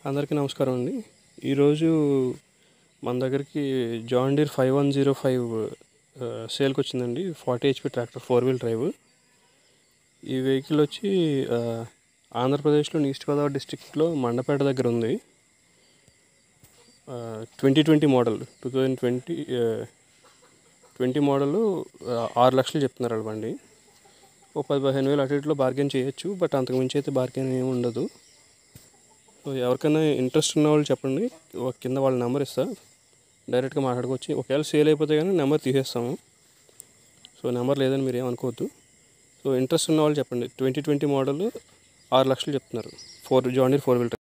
అందరికీ నమస్కారం అండి ఈరోజు మన దగ్గరికి John Deere five one zero five సేల్కి వచ్చిందండి forty HP tractor four wheel drive ఈ వెహికల్ వచ్చి ఆ, ఆంధ్రప్రదేశ్లోని ఈస్ట్ గోదావరి డిస్టిక్లో మండపేట దగ్గర ఉంది twenty twenty model two thousand twenty twenty model ఆరు లక్షలు చెప్తున్నారు వాళ్ళ బండి ఓ పది పదిహేను వేలు అటు ఇటులో బార్గెన్ చేయొచ్చు బట్ అంతకు మించి అయితే బార్గెన్ ఏమి ఉండదు సో ఎవరికైనా ఇంట్రెస్ట్ ఉన్న వాళ్ళు చెప్పండి ఒక కింద వాళ్ళ నెంబర్ ఇస్తా డైరెక్ట్గా మాట్లాడుకోవచ్చు ఒకవేళ సేల్ అయిపోతే కానీ నెంబర్ తీసేస్తాము సో నెంబర్ లేదని మీరు ఏమనుకోవద్దు సో ఇంట్రెస్ట్ ఉన్న వాళ్ళు చెప్పండి ట్వంటీ ట్వంటీ మోడల్ ఆరు లక్షలు చెప్తున్నారు ఫోర్ జాండీర్ ఫోర్ వీల్